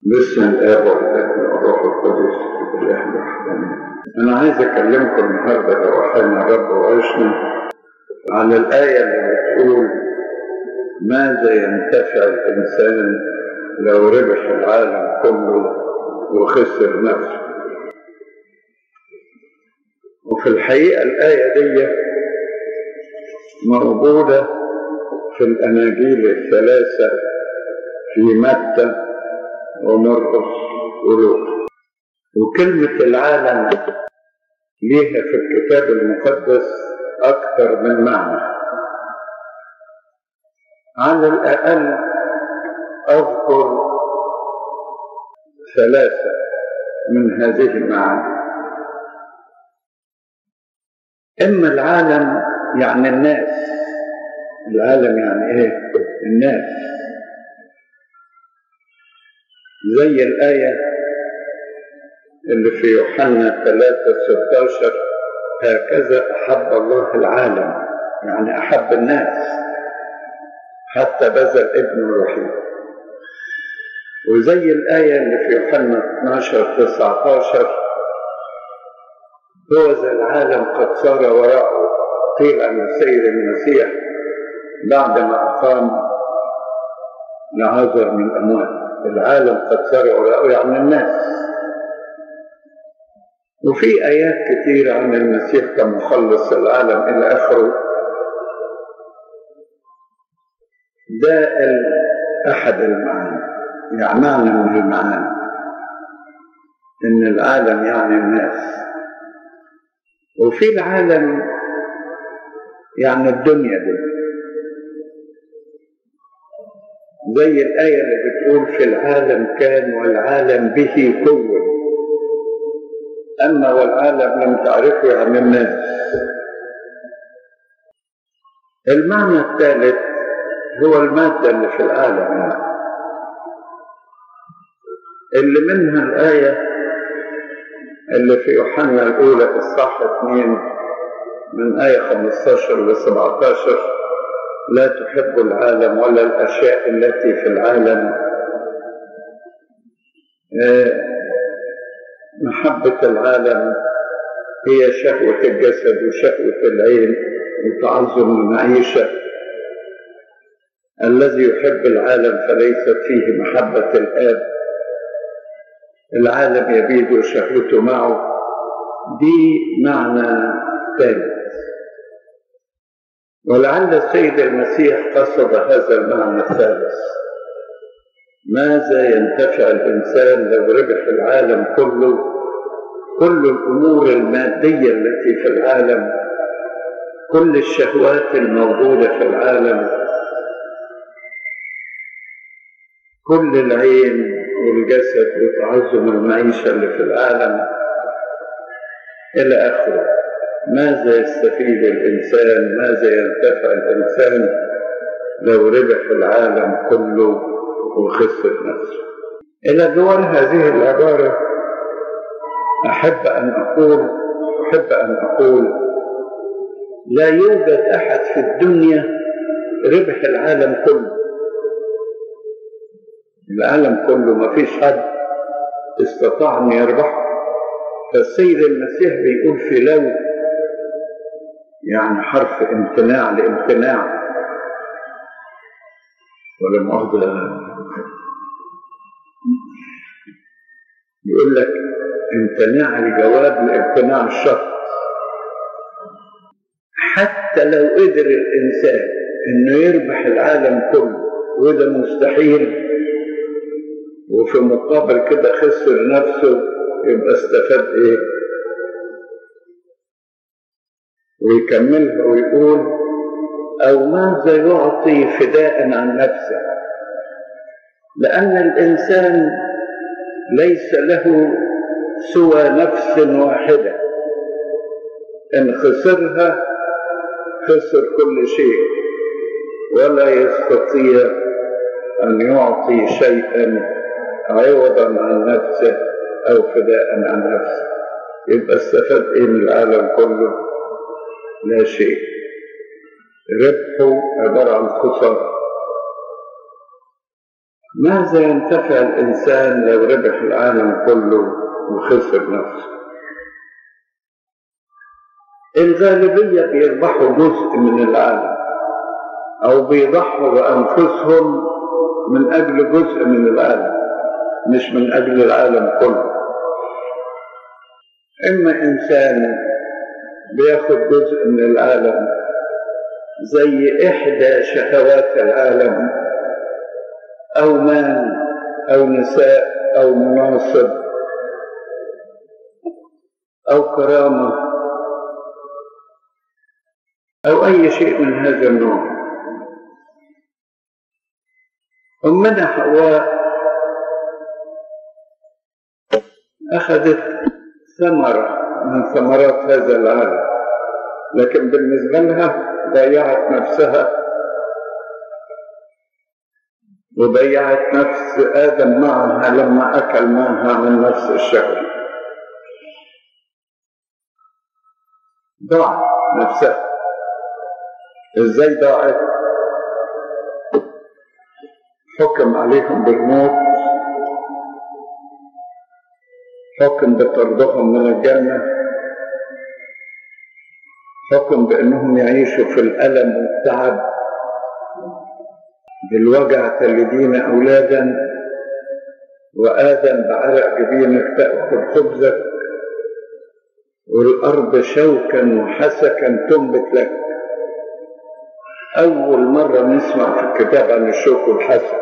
باسم الاب والابن والروح القدس الاله الوحداني انا عايز اكلمكم النهارده لو احنا الرب وعشنا عن الايه اللي بتقول ماذا ينتفع الانسان لو ربح العالم كله وخسر نفسه وفي الحقيقه الايه دي موجوده في الاناجيل الثلاثه في متى ومرقس ولوط وكلمة العالم ليها في الكتاب المقدس أكثر من معنى على الأقل أذكر ثلاثة من هذه المعاني إما العالم يعني الناس العالم يعني إيه؟ الناس زي الآية اللي في يوحنا 3 16 هكذا أحب الله العالم يعني أحب الناس حتى بذل ابنه الوحيد وزي الآية اللي في يوحنا 12 19 هو ذا العالم قد صار وراءه قيل عن السيد المسيح بعد ما أقام لعازر من الأموات العالم قد صار وراءه يعني الناس وفي آيات كثيرة عن المسيح كمخلص العالم إلى آخره ده أحد المعاني يعني معنى من المعاني إن العالم يعني الناس وفي العالم يعني الدنيا دي زي الآية اللي بتقول في العالم كان والعالم به كون أما والعالم لم تعرفه يعني الناس المعنى الثالث هو المادة اللي في العالم يعني اللي منها الآية اللي في يوحنا الأولى إصحاح 2 من آية 15 ل 17 لا تحب العالم ولا الأشياء التي في العالم محبة العالم هي شهوة الجسد وشهوة العين وتعظم المعيشة الذي يحب العالم فليست فيه محبة الآب العالم يبيد شهوته معه دي معنى ثالث ولعل السيد المسيح قصد هذا المعنى الثالث ماذا ينتفع الإنسان لو ربح العالم كله كل الأمور المادية التي في العالم كل الشهوات الموجودة في العالم كل العين والجسد وتعظم المعيشة اللي في العالم إلى آخره ماذا يستفيد الإنسان ماذا ينتفع الإنسان لو ربح العالم كله وخسر نفسه إلى جوار هذه العبارة أحب أن أقول أحب أن أقول لا يوجد أحد في الدنيا ربح العالم كله العالم كله ما فيش حد استطاع أن يربحه فالسيد المسيح بيقول في لو يعني حرف امتناع لامتناع ولا مؤاخذة يقول لك امتناع الجواب لامتناع الشرط حتى لو قدر الإنسان إنه يربح العالم كله وده مستحيل وفي مقابل كده خسر نفسه يبقى استفاد إيه؟ ويكملها ويقول أو ماذا يعطي فداء عن نفسه لأن الإنسان ليس له سوى نفس واحدة إن خسرها خسر كل شيء ولا يستطيع أن يعطي شيئا عوضا عن نفسه أو فداء عن نفسه يبقى استفاد إيه من العالم كله لا شيء ربحه عبارة عن خسارة ماذا ينتفع الإنسان لو ربح العالم كله وخسر نفسه الغالبية بيربحوا جزء من العالم أو بيضحوا بأنفسهم من أجل جزء من العالم مش من أجل العالم كله إما إنسان بياخد جزء من العالم زي إحدى شهوات العالم أو مال أو نساء أو مناصب أو كرامة أو أي شيء من هذا النوع أمنا حواء أخذت ثمرة من ثمرات هذا العالم لكن بالنسبة لها ضيعت نفسها وضيعت نفس آدم معها لما أكل معها من نفس الشهوة ضاعت نفسها ازاي ضاعت حكم عليهم بالموت حكم بطردهم من الجنة حكم بأنهم يعيشوا في الألم والتعب بالوجع تلدين أولادا وآدم بعرق جبينك تأكل خبزك والأرض شوكا وحسكا تنبت لك أول مرة نسمع في الكتاب عن الشوك والحسد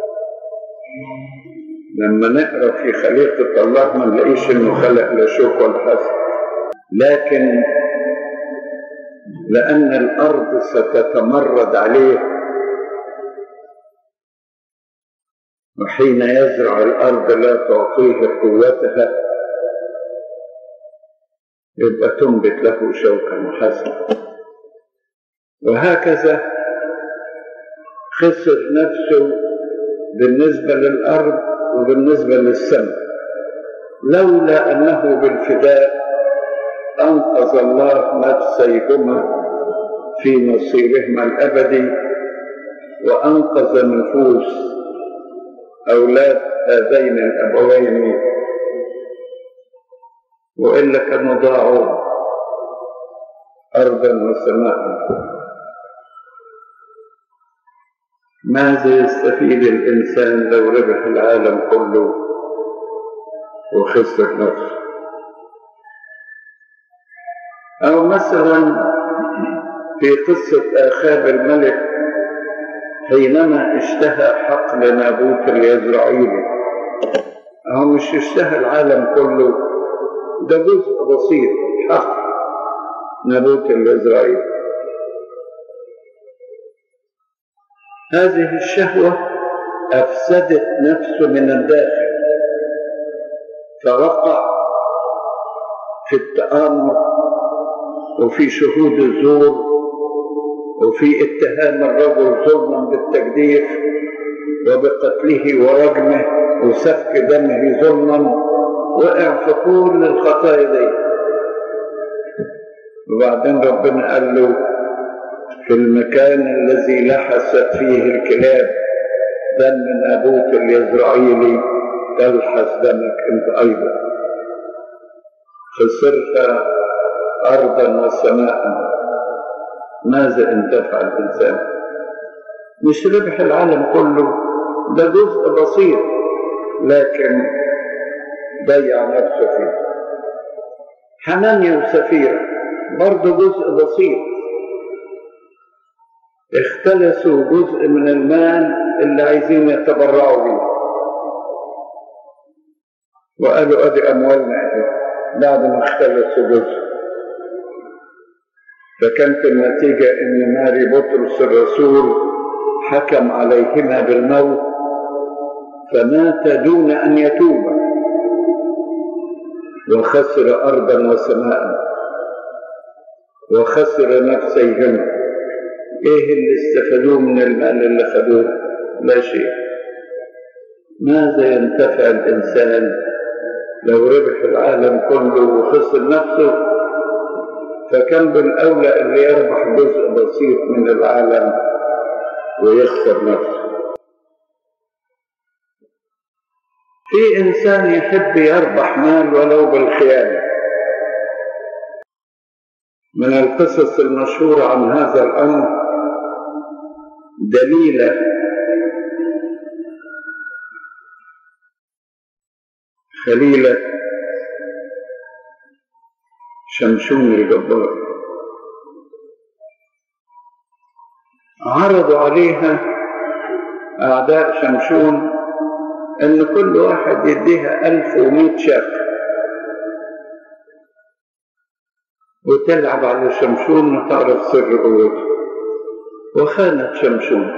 لما نقرا في خليقة الله ما نلاقيش انه خلق لا شوك ولا حسد لكن لأن الأرض ستتمرد عليه وحين يزرع الأرض لا تعطيه قوتها يبقى تنبت له شوكا وحسنا وهكذا خسر نفسه بالنسبة للأرض وبالنسبة للسماء لولا أنه بالفداء أنقذ الله نفسيهما في مصيرهما الأبدي وأنقذ نفوس أولاد هذين الأبوين وإلا كانوا ضاعوا أرضا وسماء ماذا يستفيد الإنسان لو ربح العالم كله وخسر نفسه أو مثلا في قصة آخاب الملك حينما اشتهى حقل نابوت اليزرعيلي هو مش اشتهى العالم كله ده جزء بسيط حق نابوت اليزرعيلي هذه الشهوة أفسدت نفسه من الداخل فوقع في التآمر وفي شهود الزور وفي اتهام الرجل ظلما بالتجديف وبقتله ورجمه وسفك دمه ظلما وقع في كل الخطايا دي وبعدين ربنا قال له في المكان الذي لحست فيه الكلاب دم نابوت اليزرعيلي تلحس دمك انت ايضا خسرت ارضا وسماء ماذا انتفع الانسان مش ربح العالم كله ده جزء بسيط لكن ضيع نفسه فيه حنانيا وسفيرة برضه جزء بسيط اختلسوا جزء من المال اللي عايزين يتبرعوا بيه وقالوا ادي اموالنا اهي بعد ما اختلسوا جزء فكانت النتيجة ان ماري بطرس الرسول حكم عليهما بالموت فمات دون ان يتوب وخسر ارضا وسماء وخسر نفسيهما ايه اللي استفادوه من المال اللي خدوه لا شيء ماذا ينتفع الانسان لو ربح العالم كله وخسر نفسه فكان بالاولى اللي يربح جزء بسيط من العالم ويخسر نفسه في إنسان يحب يربح مال ولو بالخيانة من القصص المشهورة عن هذا الأمر دليلة خليلة شمشون الجبار عرضوا عليها أعداء شمشون إن كل واحد يديها ألف ومئة شاة وتلعب على شمشون وتعرف سر قوته وخانت شمشون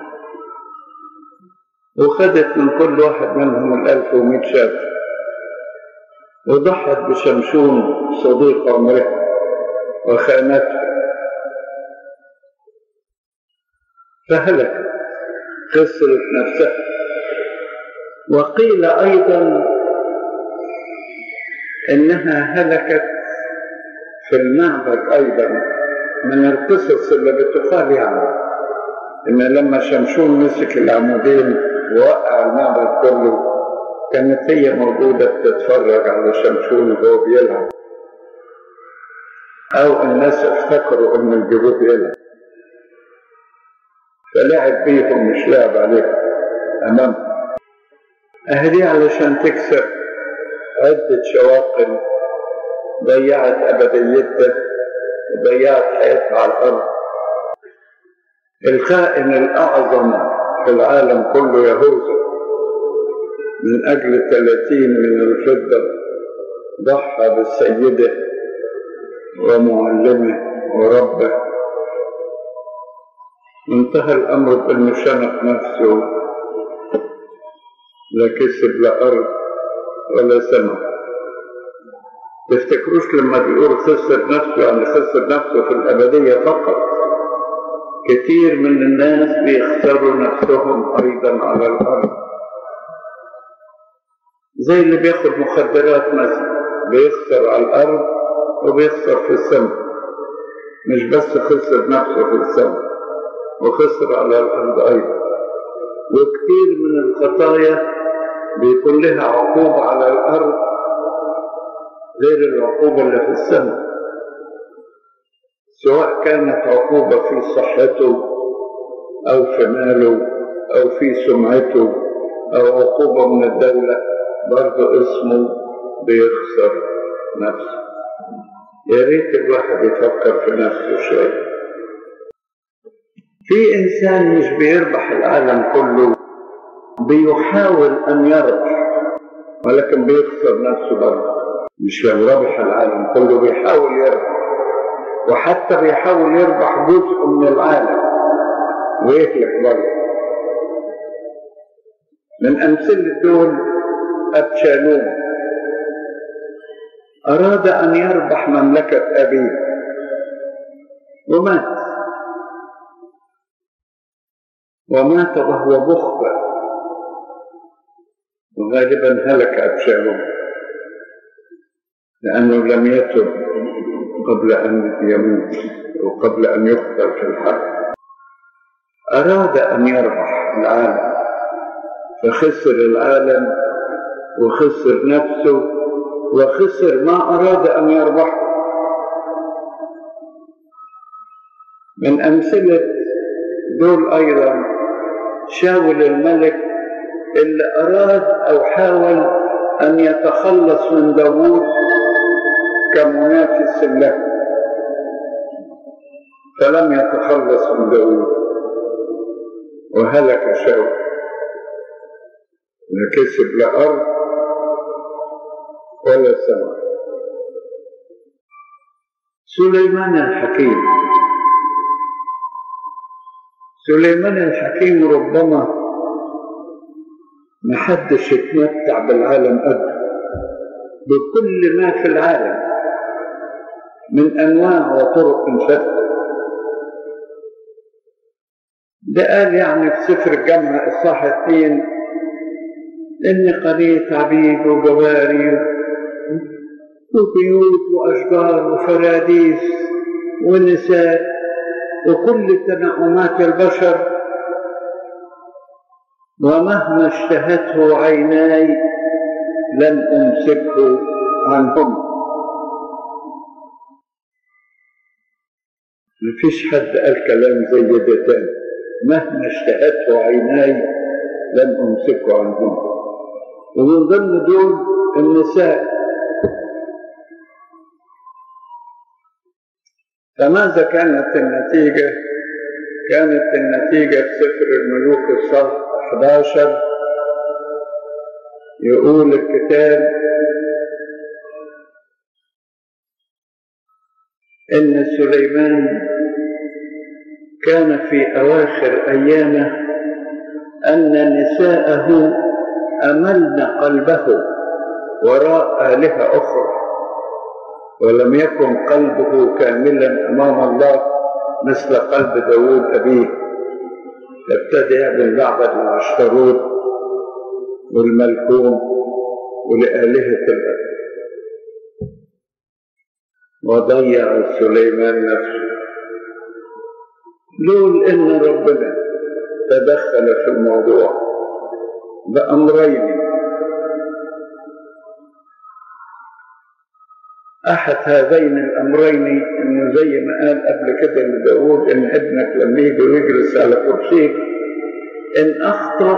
وخدت من كل واحد منهم الألف ومئة شاة وضحت بشمشون صديق عمرها وخانته فهلكت خسرت نفسها وقيل أيضا إنها هلكت في المعبد أيضا من القصص اللي بتقال يعني إن لما شمشون مسك العمودين ووقع المعبد كله كانت هي موجودة بتتفرج على شمشون وهو بيلعب أو الناس افتكروا إن الجبوت بيلعب فلعب بيهم مش لعب عليهم أمامهم أهدي علشان تكسب عدة شواقل ضيعت أبديتها وضيعت حياتها على الأرض الخائن الأعظم في العالم كله يهوذا من أجل ثلاثين من الفضة ضحى بالسيدة ومعلمه وربه انتهى الأمر بأنه شنق نفسه لا كسب لا أرض ولا سماء تفتكروش لما بيقول خسر نفسه يعني خسر نفسه في الأبدية فقط كثير من الناس بيخسروا نفسهم أيضا على الأرض زي اللي بياخد مخدرات مثلا بيخسر على الأرض وبيخسر في السماء مش بس خسر نفسه في السماء وخسر على الأرض أيضا وكثير من الخطايا بيكون لها عقوبة على الأرض غير العقوبة اللي في السماء سواء كانت عقوبة في صحته أو في ماله أو في سمعته أو عقوبة من الدولة برضه اسمه بيخسر نفسه يا ريت الواحد يفكر في نفسه شوية في إنسان مش بيربح العالم كله بيحاول أن يربح ولكن بيخسر نفسه برضه مش لو ربح العالم كله بيحاول يربح وحتى بيحاول يربح جزء من العالم ويهلك برضه من أمثلة دول أبشالوم أراد أن يربح مملكة أبيه ومات ومات وهو مخبر وغالبا هلك أبشالوم لأنه لم يتب قبل أن يموت وقبل أن يقتل في الحرب أراد أن يربح العالم فخسر العالم وخسر نفسه وخسر ما أراد أن يربحه من أمثلة دول أيضا شاول الملك اللي أراد أو حاول أن يتخلص من داوود كمنافس له فلم يتخلص من داوود وهلك شاول لا كسب لا أرض ولا سماء سليمان الحكيم سليمان الحكيم ربما محدش يتمتع بالعالم قد بكل ما في العالم من أنواع وطرق شتى ده قال يعني في سفر الجامعة إصحاح اثنين إني قريت عبيد وجواري وبيوت وأشجار وفراديس ونساء وكل تنعمات البشر ومهما اشتهته عيناي لن أمسكه عنهم مفيش حد قال كلام زي ده تاني مهما اشتهته عيناي لن أمسكه عنهم ومن ضمن دول النساء فماذا كانت النتيجة؟ كانت النتيجة في سفر الملوك الصف 11 يقول الكتاب إن سليمان كان في أواخر أيامه أن نساءه أملن قلبه وراء آلهة أخرى ولم يكن قلبه كاملا أمام الله مثل قلب داود أبيه فابتدأ بالمعبد العشتروت والملكوم ولآلهة الأرض وضيع سليمان نفسه لول إن ربنا تدخل في الموضوع بأمرين أحد هذين الأمرين إنه زي ما قال قبل كده لداود إن ابنك لما يجي ويجلس على كرسيك إن أخطأ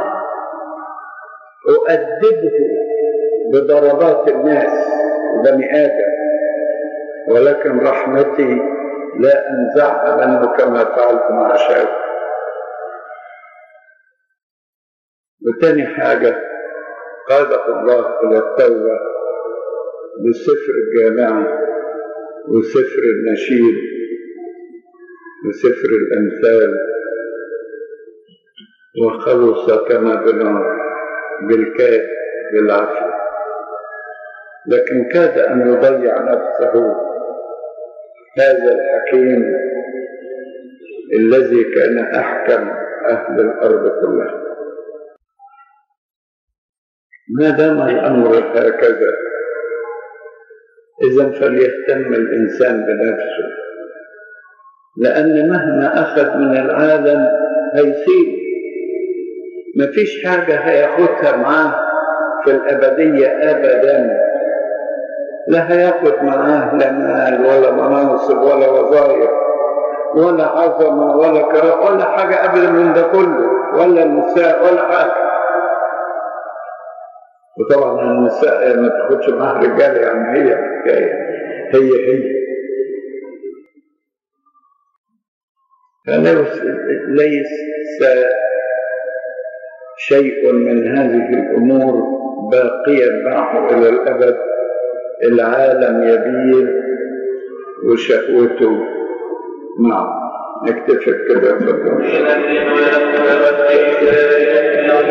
أؤدبه بضربات الناس بني آدم ولكن رحمتي لا أنزعها منه كما فعلت مع شاول وتاني حاجة قادة الله إلى التوبة بسفر الجامعة وسفر النشيد وسفر الأمثال وخلص كما بنار بالكاد بالعافية لكن كاد أن يضيع نفسه هذا الحكيم الذي كان أحكم أهل الأرض كلها ما دام الأمر هكذا إذا فليهتم الإنسان بنفسه لأن مهما أخذ من العالم هيسيب مفيش حاجة هياخدها معاه في الأبدية أبدا لا هياخد معاه لا مال ولا مناصب ولا وظائف ولا عظمة ولا كرام ولا حاجة أبدا من ده كله ولا نساء ولا حاجة وطبعا النساء ما تاخدش معاها رجاله يعني هي حكايه هي هي فليس ليس شيء من هذه الامور باقيا معه الى الابد العالم يبيد وشهوته معه نكتفي كده تفضل